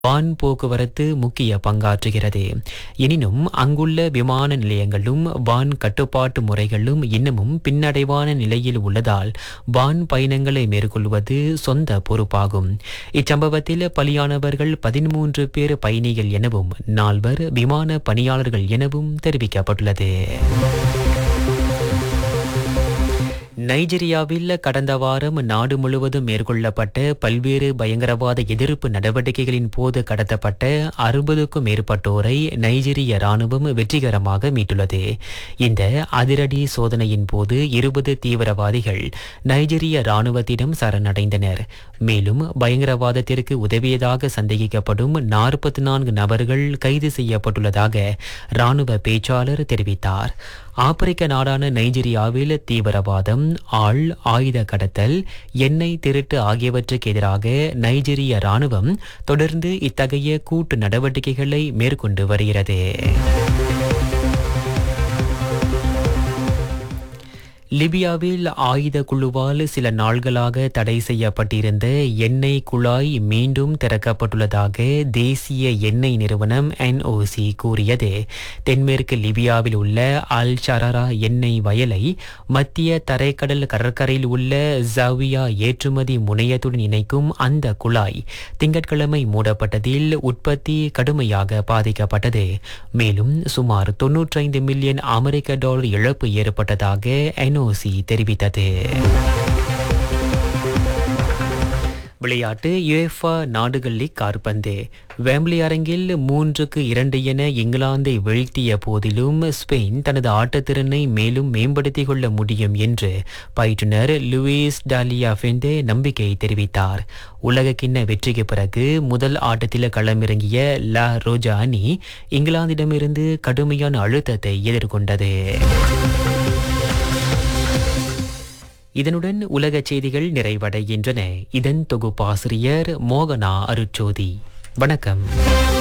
வான் போக்குவரத்து முக்கிய பங்காற்றுகிறது எனினும் அங்குள்ள விமான நிலையங்களும் வான் கட்டுப்பாட்டு முறைகளும் இன்னமும் பின்னடைவான நிலையில் உள்ளதால் வான் பயணங்களை மேற்கொள்வது சொந்த பொறுப்பாகும் இச்சம்பவத்தில் பலியானவர்கள் பதிமூன்று பேர் பயணிகள் எனவும் நால்வர் விமான பணியாளர்கள் எனவும் தெரிவிக்கப்பட்டுள்ளது நைஜீரியாவில் கடந்த வாரம் நாடு முழுவதும் மேற்கொள்ளப்பட்ட பல்வேறு பயங்கரவாத எதிர்ப்பு நடவடிக்கைகளின் போது கடத்தப்பட்ட அறுபதுக்கும் மேற்பட்டோரை நைஜீரிய ராணுவம் வெற்றிகரமாக மீட்டுள்ளது இந்த அதிரடி சோதனையின் போது இருபது தீவிரவாதிகள் நைஜீரிய ராணுவத்திடம் சரணடைந்தனர் மேலும் பயங்கரவாதத்திற்கு உதவியதாக சந்தேகிக்கப்படும் நாற்பத்தி நான்கு நபர்கள் கைது செய்யப்பட்டுள்ளதாக ராணுவ பேச்சாளர் தெரிவித்தார் ஆப்பிரிக்க நாடான நைஜீரியாவில் தீவிரவாதம் ஆள் ஆயுத கடத்தல் எண்ணெய் திருட்டு ஆகியவற்றுக்கு எதிராக நைஜீரிய ராணுவம் தொடர்ந்து இத்தகைய கூட்டு நடவடிக்கைகளை மேற்கொண்டு வருகிறது லிபியாவில் ஆயுத குழுவால் சில நாள்களாக தடை செய்யப்பட்டிருந்த எண்ணெய் குழாய் மீண்டும் திறக்கப்பட்டுள்ளதாக தேசிய எண்ணெய் நிறுவனம் என்ஓசி கூறியது தென்மேற்கு லிபியாவில் உள்ள அல் ஷரரா எண்ணெய் வயலை மத்திய தரைக்கடல் கடற்கரையில் உள்ள ஜாவியா ஏற்றுமதி முனையத்துடன் இணைக்கும் அந்த குழாய் திங்கட்கிழமை மூடப்பட்டதில் உற்பத்தி கடுமையாக பாதிக்கப்பட்டது மேலும் சுமார் தொன்னூற்றைந்து மில்லியன் அமெரிக்க டாலர் இழப்பு ஏற்பட்டதாக என்ஓசி தெரிவித்தது விளையாட்டு யுஎஃபா நாடுகள் லீக் காற்பந்து வேம்பிளி அரங்கில் மூன்றுக்கு இரண்டு என இங்கிலாந்தை வீழ்த்திய போதிலும் ஸ்பெயின் தனது ஆட்டத்திறனை மேலும் மேம்படுத்திக் கொள்ள முடியும் என்று பயிற்றுனர் லூயிஸ் டாலியா ஃபெண்டே நம்பிக்கை தெரிவித்தார் உலகக்கிண்ண வெற்றிக்கு பிறகு முதல் ஆட்டத்தில் களமிறங்கிய லா ரோஜா அணி இங்கிலாந்திடமிருந்து கடுமையான அழுத்தத்தை எதிர்கொண்டது இதனுடன் உலக செய்திகள் நிறைவடைகின்றன இதன் தொகுப்பாசிரியர் மோகனா அருட்சோதி வணக்கம்